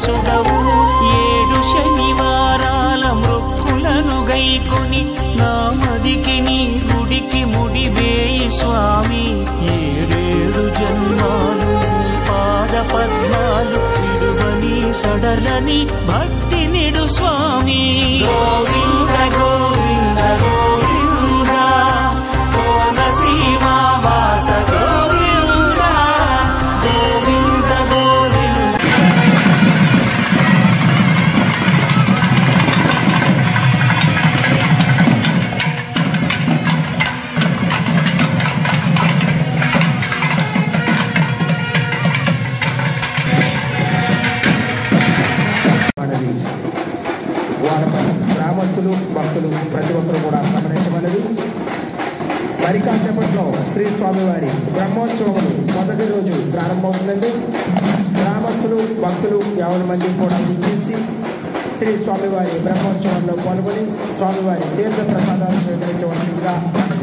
వారసుడవు ఏడు శనివారాల మృక్కులను గైకొని నామదికి నీ గుడికి ముడివేయి స్వామి ఏడేడు జన్మాలు నీ పాద పద్మాలు విడువని సడలని భక్తి నిడు స్వామి గోవింద గోవింద గోవింద కోనసీమ వాస గోవింద గోవింద గోవింద మనవి వాడపల్లి గ్రామస్తులు భక్తులు ప్రతి ఒక్కరు కూడా గమనించమన్నది మరి కాసేపట్లో శ్రీ స్వామివారి బ్రహ్మోత్సవములు మొదటి రోజు ప్రారంభమవుతుందండి గ్రామస్తులు భక్తులు యావన మంది కూడా ఇచ్చేసి శ్రీ స్వామివారి బ్రహ్మోత్సవంలో పాల్గొని స్వామివారి తీర్థ ప్రసాదాలు స్వీకరించవలసిందిగా